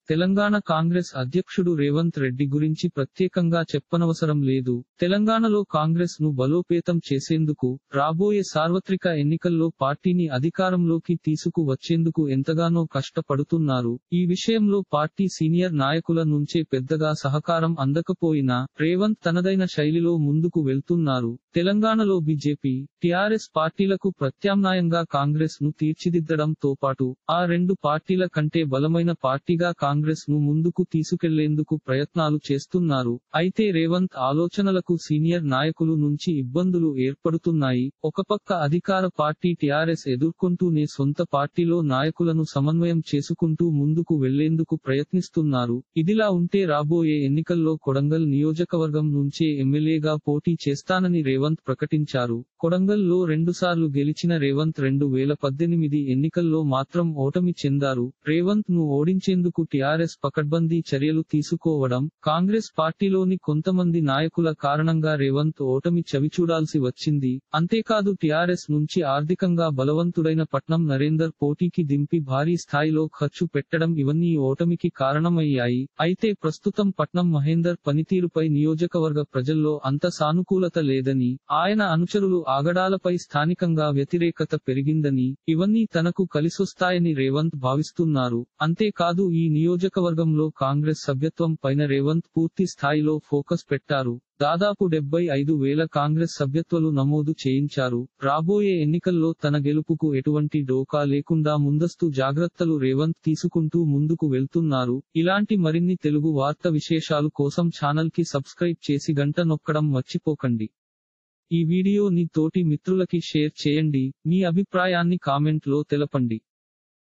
తెలంగాణ కాంగ్రెస్ అధ్యక్షుడు రేవంత్ రెడ్డి గురించి ప్రత్యేకంగా చెప్పనవసరం లేదు తెలంగాణలో కాంగ్రెస్ ను బలోపేతం చేసేందుకు రాబోయే సార్వత్రిక ఎన్నికల్లో పార్టీని అధికారంలోకి తీసుకు వచ్చేందుకు ఎంతగానో కష్టపడుతున్నారు ఈ విషయంలో పార్టీ సీనియర్ నాయకుల నుంచే పెద్దగా సహకారం అందకపోయినా రేవంత్ తనదైన శైలిలో ముందుకు వెళ్తున్నారు తెలంగాణలో బీజేపీ టిఆర్ఎస్ పార్టీలకు ప్రత్యామ్నాయంగా కాంగ్రెస్ ను తీర్చిదిద్దడంతో పాటు ఆ రెండు పార్టీల కంటే బలమైన పార్టీగా కాంగ్రెస్ ను ముందుకు తీసుకెళ్లేందుకు ప్రయత్నాలు చేస్తున్నారు అయితే రేవంత్ ఆలోచనలకు సీనియర్ నాయకులు నుంచి ఇబ్బందులు ఏర్పడుతున్నాయి ఒక పక్క అధికార పార్టీ టిఆర్ఎస్ ఎదుర్కొంటూనే సొంత పార్టీలో నాయకులను సమన్వయం చేసుకుంటూ ముందుకు వెళ్లేందుకు ప్రయత్నిస్తున్నారు ఇదిలా ఉంటే రాబోయే ఎన్నికల్లో కొడంగల్ నియోజకవర్గం నుంచే ఎమ్మెల్యేగా పోటీ చేస్తానని రేవంత్ ప్రకటించారు కొడంగల్లో రెండుసార్లు గెలిచిన రేవంత్ రెండు వేల పద్దెనిమిది ఎన్నికల్లో మాత్రం ఓటమి చెందారు రేవంత్ ను ఓడించేందుకు టిఆర్ఎస్ పకడ్బందీ చర్యలు తీసుకోవడం కాంగ్రెస్ పార్టీలోని కొంతమంది నాయకుల కారణంగా రేవంత్ ఓటమి చవిచూడాల్సి వచ్చింది అంతేకాదు టిఆర్ఎస్ నుంచి ఆర్థికంగా బలవంతుడైన పట్నం నరేందర్ పోటీకి దింపి భారీ స్థాయిలో ఖర్చు పెట్టడం ఇవన్నీ ఓటమికి కారణమయ్యాయి అయితే ప్రస్తుతం పట్నం మహేందర్ పనితీరుపై నియోజకవర్గ ప్రజల్లో అంత సానుకూలత లేదని ఆయన అనుచరులు ఆగడాలపై స్థానికంగా వ్యతిరేకత పెరిగిందని ఇవన్నీ తనకు కలిసొస్తాయని రేవంత్ భావిస్తున్నారు అంతేకాదు ఈ నియోజకవర్గంలో కాంగ్రెస్ సభ్యత్వం పైన రేవంత్ పూర్తి స్థాయిలో ఫోకస్ పెట్టారు దాదాపు డెబ్బై ఐదు వేల కాంగ్రెస్ సభ్యత్వాలు నమోదు చేయించారు రాబోయే ఎన్నికల్లో తన గెలుపుకు ఎటువంటి డోకా లేకుండా ముందస్తు జాగ్రత్తలు రేవంత్ తీసుకుంటూ ముందుకు వెళ్తున్నారు ఇలాంటి మరిన్ని తెలుగు వార్త విశేషాలు కోసం ఛానల్ కి సబ్స్క్రైబ్ చేసి గంట నొక్కడం మర్చిపోకండి ఈ వీడియోని తోటి మిత్రులకి షేర్ చేయండి మీ అభిప్రాయాన్ని కామెంట్ లో తెలపండి